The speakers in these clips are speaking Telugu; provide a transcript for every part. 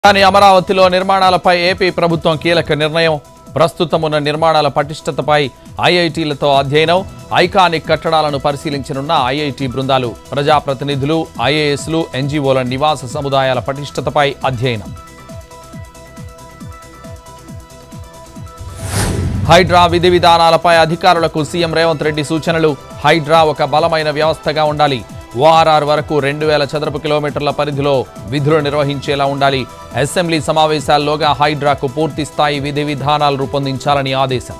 కానీ అమరావతిలో నిర్మాణాలపై ఏపీ ప్రభుత్వం కీలక నిర్ణయం ప్రస్తుతం ఉన్న నిర్మాణాల పటిష్టతపై ఐఐటీలతో అధ్యయనం ఐకానిక్ కట్టడాలను పరిశీలించనున్న ఐఐటి బృందాలు ప్రజాప్రతినిధులు ఐఏఎస్లు ఎన్జీఓల నివాస సముదాయాల పటిష్టతపై అధ్యయనం హైడ్రా విధి విధానాలపై అధికారులకు సీఎం రేవంత్ రెడ్డి సూచనలు హైడ్రా ఒక బలమైన వ్యవస్థగా ఉండాలి ఓఆర్ఆర్ వరకు రెండు వేల చదరపు కిలోమీటర్ల పరిధిలో విధులు నిర్వహించేలా ఉండాలి అసెంబ్లీ సమావేశాల్లోగా హైడ్రాకు పూర్తి స్థాయి విధి విధానాలు రూపొందించాలని ఆదేశం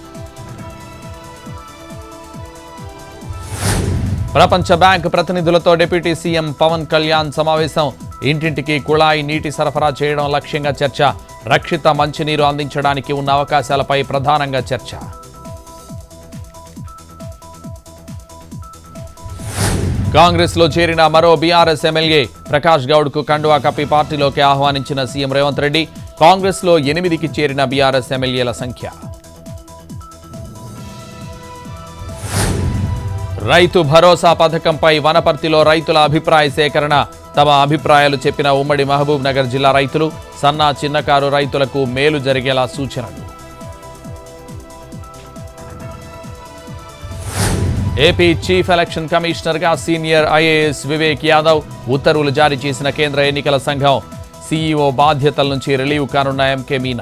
ప్రపంచ బ్యాంక్ ప్రతినిధులతో డిప్యూటీ సీఎం పవన్ కళ్యాణ్ సమావేశం ఇంటింటికి కుళాయి నీటి సరఫరా చేయడం లక్ష్యంగా చర్చ రక్షిత మంచినీరు అందించడానికి ఉన్న అవకాశాలపై ప్రధానంగా చర్చ కాంగ్రెస్ లో చేరిన మరో బీఆర్ఎస్ ఎమ్మెల్యే ప్రకాష్ గౌడ్ కు కండువా కప్పి పార్టీలోకి ఆహ్వానించిన సీఎం రేవంత్ రెడ్డి కాంగ్రెస్ లో ఎనిమిదికి చేరిన బీఆర్ఎస్ ఎమ్మెల్యేల సంఖ్య రైతు భరోసా పథకంపై వనపర్తిలో రైతుల అభిప్రాయ సేకరణ తమ అభిప్రాయాలు చెప్పిన ఉమ్మడి మహబూబ్ నగర్ జిల్లా రైతులు సన్న చిన్నకారు రైతులకు మేలు జరిగేలా సూచనలు ఏపీ చీఫ్ ఎలక్షన్ కమిషనర్గా సీనియర్ ఐఏఎస్ వివేక్ యాదవ్ ఉత్తర్వులు జారీ చేసిన కేంద్ర ఎన్నికల సంఘం సీఈఓ బాధ్యతల నుంచి రిలీవ్ కానున్న ఎంకే మీనా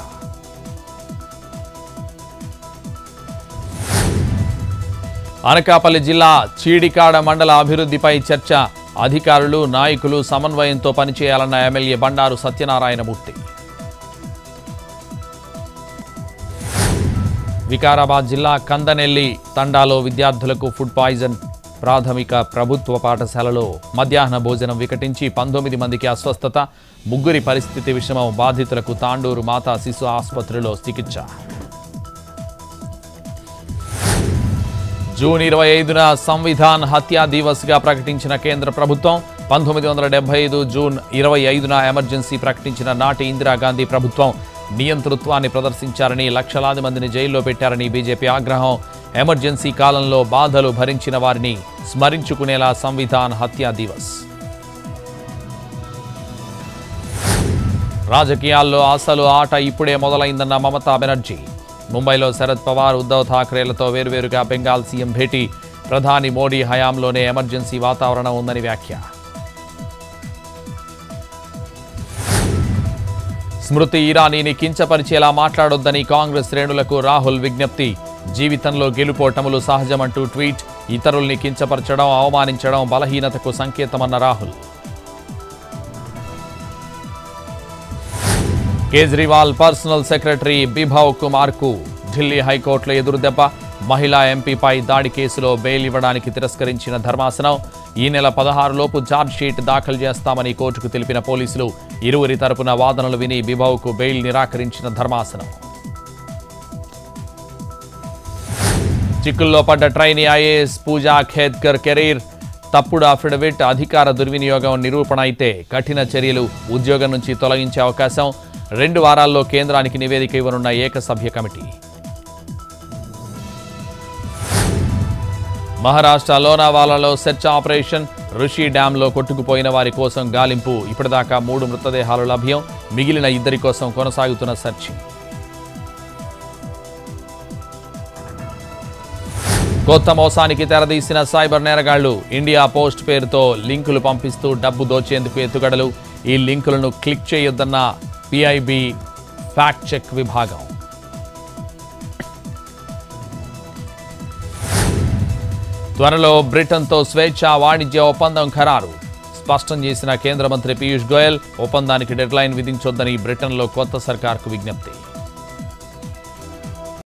అనకాపల్లి జిల్లా చీడికాడ మండల అభివృద్ధిపై చర్చ అధికారులు నాయకులు సమన్వయంతో పనిచేయాలన్న ఎమ్మెల్యే బండారు సత్యనారాయణమూర్తి వికారాబాద్ జిల్లా కందనెల్లి తండాలో విద్యార్థులకు ఫుడ్ పాయిజన్ ప్రాథమిక ప్రభుత్వ పాఠశాలలో మధ్యాహ్న భోజనం వికటించి పంతొమ్మిది మందికి అస్వస్థత ముగ్గురి పరిస్థితి విషమం బాధితులకు తాండూరు మాతా శిశు ఆసుపత్రిలో చికిత్స జూన్ ఇరవై ఐదున సంవిధాన్ హత్యా దివస్గా ప్రకటించిన కేంద్ర ప్రభుత్వం పంతొమ్మిది వందల డెబ్బై ఐదు జూన్ ఇరవై ఐదున ఎమర్జెన్సీ ప్రకటించిన నాటి ఇందిరాగాంధీ ప్రభుత్వం నియంతృత్వాన్ని ప్రదర్శించారని లక్షలాది మందిని జైల్లో పెట్టారని బీజేపీ ఆగ్రహం ఎమర్జెన్సీ కాలంలో బాధలు భరించిన వారిని స్మరించుకునేలా సంవిధాన్ హత్యా దివస్ రాజకీయాల్లో అసలు ఆట ఇప్పుడే మొదలైందన్న మమతా బెనర్జీ ముంబైలో శరద్ పవార్ ఉద్ధవ్ ఠాక్రేలతో వేరువేరుగా బెంగాల్ సీఎం భేటీ ప్రధాని మోడీ హయాంలోనే ఎమర్జెన్సీ వాతావరణం ఉందని వ్యాఖ్య స్మృతి ఇరానీని కించపరిచేలా మాట్లాడొద్దని కాంగ్రెస్ శ్రేణులకు రాహుల్ విజ్ఞప్తి జీవితంలో గెలుపోటములు సహజమంటూ ట్వీట్ ఇతరుల్ని కించపరచడం అవమానించడం బలహీనతకు సంకేతమన్న రాహుల్ కేజ్రీవాల్ పర్సనల్ సెక్రటరీ బిభావ్ కుమార్ కు ఢిల్లీ హైకోర్టులో ఎదురుదెబ్బ మహిళా ఎంపీపై దాడి కేసులో బెయిల్ ఇవ్వడానికి తిరస్కరించిన ధర్మాసనం ఈ నెల పదహారులోపు షీట్ దాఖలు చేస్తామని కోర్టుకు తెలిపిన పోలీసులు ఇరువురి తరపున వాదనలు విని బిభావ్కు బెయిల్ నిరాకరించిన ధర్మాసనం చిక్కుల్లో పడ్డ trainee IAS Puja Khedkar career తప్పుడు అఫిడవిట్ అధికార దుర్వినియోగం నిరూపణ అయితే కఠిన చర్యలు ఉద్యోగం నుంచి తొలగించే అవకాశం రెండు వారాల్లో కేంద్రానికి నివేదిక ఇవ్వనున్న ఏకసభ్య కమిటీ మహారాష్ట్ర లోనావాలాలో సెర్చ్ ఆపరేషన్ ఋషి డ్యాంలో కొట్టుకుపోయిన వారి కోసం గాలింపు ఇప్పటిదాకా మూడు మృతదేహాలు లభ్యం మిగిలిన ఇద్దరి కోసం కొనసాగుతున్న సెర్చ్ కొత్త మోసానికి తెరదీసిన సైబర్ నేరగాళ్లు ఇండియా పోస్ట్ పేరుతో లింకులు పంపిస్తూ డబ్బు దోచేందుకు ఎత్తుగడలు ఈ లింకులను క్లిక్ చేయొద్దన్న పిఐబి ఫ్యాక్ట్ చెక్ విభాగం త్వరలో బ్రిటన్తో స్వేచ్ఛ వాణిజ్య ఒప్పందం ఖరారు స్పష్టం చేసిన కేంద్ర మంత్రి పీయూష్ గోయల్ ఒప్పందానికి డెడ్లైన్ విధించొద్దని బ్రిటన్లో కొత్త సర్కార్కు విజ్ఞప్తి